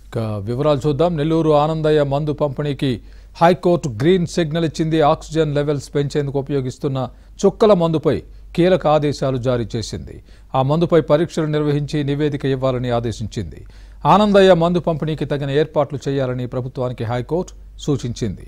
ఇక వివరాలు చూద్దాం నెల్లూరు ఆనందయ్య మందు పంపిణీకి హైకోర్టు గ్రీన్ సిగ్నల్ ఇచ్చింది ఆక్సిజన్ లెవెల్స్ పెంచేందుకు ఉపయోగిస్తున్న చుక్కల మందుపై కీలక ఆదేశాలు జారీ చేసింది ఆ మందుపై పరీక్షలు నిర్వహించి నివేదిక ఇవ్వాలని ఆదేశించింది ఆనందయ్య మందు పంపిణీకి తగిన ఏర్పాట్లు చేయాలని ప్రభుత్వానికి హైకోర్టు సూచించింది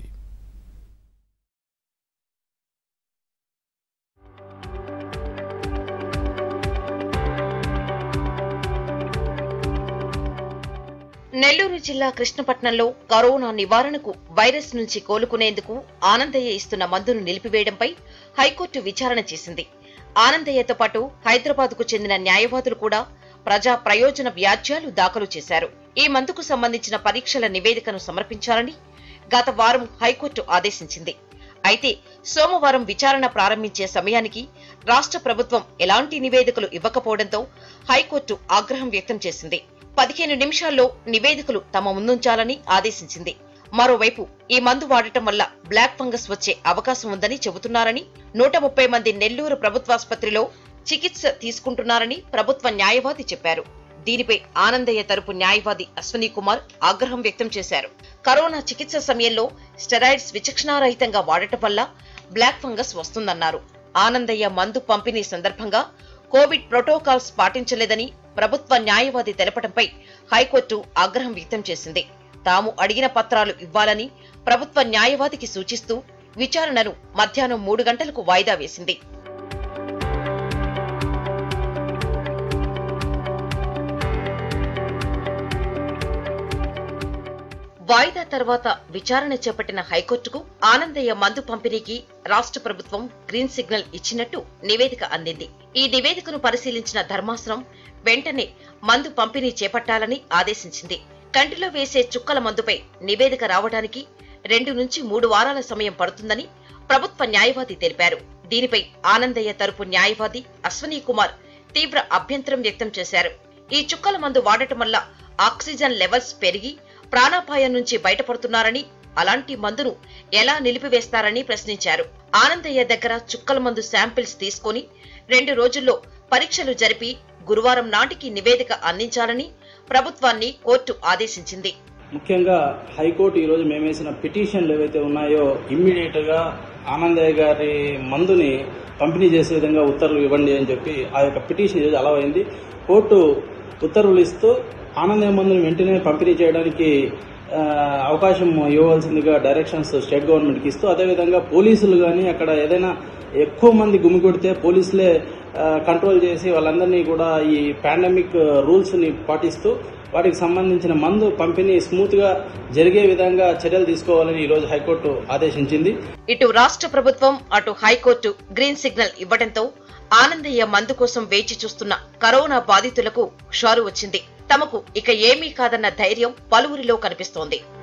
నెల్లూరు జిల్లా కృష్ణపట్నంలో కరోనా నివారణకు వైరస్ నుంచి కోలుకునేందుకు ఆనందయ్య ఇస్తున్న మందును నిలిపివేయడంపై హైకోర్టు విచారణ చేసింది ఆనందయ్యతో పాటు హైదరాబాద్ కు చెందిన న్యాయవాదులు కూడా ప్రజా ప్రయోజన వ్యాజ్యాలు దాఖలు చేశారు ఈ మందుకు సంబంధించిన పరీక్షల నివేదికను సమర్పించాలని గత వారం హైకోర్టు ఆదేశించింది అయితే సోమవారం విచారణ ప్రారంభించే సమయానికి రాష్ట్ర ప్రభుత్వం ఎలాంటి నివేదికలు ఇవ్వకపోవడంతో హైకోర్టు ఆగ్రహం వ్యక్తం చేసింది పదిహేను నిమిషాల్లో నివేదికలు తమ ముందుంచాలని ఆదేశించింది మరోవైపు ఈ మందు వాడటం వల్ల బ్లాక్ ఫంగస్ వచ్చే అవకాశం ఉందని చెబుతున్నారని నూట ముప్పై మంది నెల్లూరు ప్రభుత్వాసుపత్రిలో చికిత్స తీసుకుంటున్నారని ప్రభుత్వ న్యాయవాది చెప్పారు దీనిపై ఆనందయ్య తరపు న్యాయవాది అశ్వనీ కుమార్ ఆగ్రహం వ్యక్తం చేశారు కరోనా చికిత్స సమయంలో స్టెరాయిడ్స్ విచక్షణారహితంగా వాడటం వల్ల బ్లాక్ ఫంగస్ వస్తుందన్నారు ఆనందయ్య మందు పంపిణీ సందర్భంగా కోవిడ్ ప్రోటోకాల్స్ పాటించలేదని ప్రభుత్వ న్యాయవాది తెలపడంపై హైకోర్టు ఆగ్రహం వ్యక్తం చేసింది తాము అడిగిన పత్రాలు ఇవ్వాలని ప్రభుత్వ న్యాయవాదికి సూచిస్తూ విచారణను మధ్యాహ్నం మూడు గంటలకు వాయిదా వేసింది వాయిదా తర్వాత విచారణ చేపట్టిన హైకోర్టుకు ఆనందయ్య మందు పంపిణీకి రాష్ట్ర ప్రభుత్వం గ్రీన్ సిగ్నల్ ఇచ్చినట్టు నివేదిక అందింది ఈ నివేదికను పరిశీలించిన ధర్మాసనం వెంటనే మందు పంపిణీ చేపట్టాలని ఆదేశించింది కంటిలో వేసే చుక్కల మందుపై నివేదిక రావడానికి రెండు నుంచి మూడు వారాల సమయం పడుతుందని ప్రభుత్వ న్యాయవాది తెలిపారు దీనిపై ఆనందయ్య తరపు న్యాయవాది అశ్వనీ కుమార్ తీవ్ర అభ్యంతరం వ్యక్తం చేశారు ఈ చుక్కల మందు వాడటం వల్ల ఆక్సిజన్ లెవెల్స్ పెరిగి ప్రాణాపాయం నుంచి బయటపడుతున్నారని అలాంటి మందును ఎలా నిలిపివేస్తారని ప్రశ్నించారు ఆనందయ్య దగ్గర చుక్కల మందు శాంపిల్స్ తీసుకొని రెండు రోజుల్లో పరీక్షలు జరిపి గురువారం నాటికి నివేదిక అందించాలని ప్రభుత్వాన్ని కోర్టు ఆదేశించింది ముఖ్యంగా హైకోర్టు ఈరోజు మేము వేసిన పిటిషన్లు ఏవైతే ఉన్నాయో ఇమ్మీడియట్ గా ఆనందయ్య గారి మందుని పంపిణీ చేసే విధంగా ఉత్తర్వులు ఇవ్వండి అని చెప్పి ఆ యొక్క పిటిషన్ ఈరోజు అలవ్ అయింది కోర్టు ఉత్తర్వులు ఇస్తూ ఆనందయ్య మందుని వెంటనే పంపిణీ చేయడానికి ఆ, అవకాశం ఇవ్వవలసిందిగా డైరెక్షన్స్ స్టేట్ గవర్నమెంట్కి ఇస్తూ అదేవిధంగా పోలీసులు కానీ అక్కడ ఏదైనా ఎక్కువ మంది గుమికొడితే పోలీసులే ఆ, కంట్రోల్ చేసి వాళ్ళందరినీ కూడా ఈ పాండమిక్ రూల్స్ని పాటిస్తూ వాటికి సంబంధించిన మందు పంపిణీ స్మూత్ గా జరిగే విధంగా చర్యలు తీసుకోవాలని ఈ రోజు హైకోర్టు ఆదేశించింది ఇటు రాష్ట్ర ప్రభుత్వం అటు హైకోర్టు గ్రీన్ సిగ్నల్ ఇవ్వడంతో ఆనందయ్య మందు కోసం వేచి చూస్తున్న కరోనా బాధితులకు షారు వచ్చింది తమకు ఇక ఏమీ కాదన్న ధైర్యం పలువురిలో కనిపిస్తోంది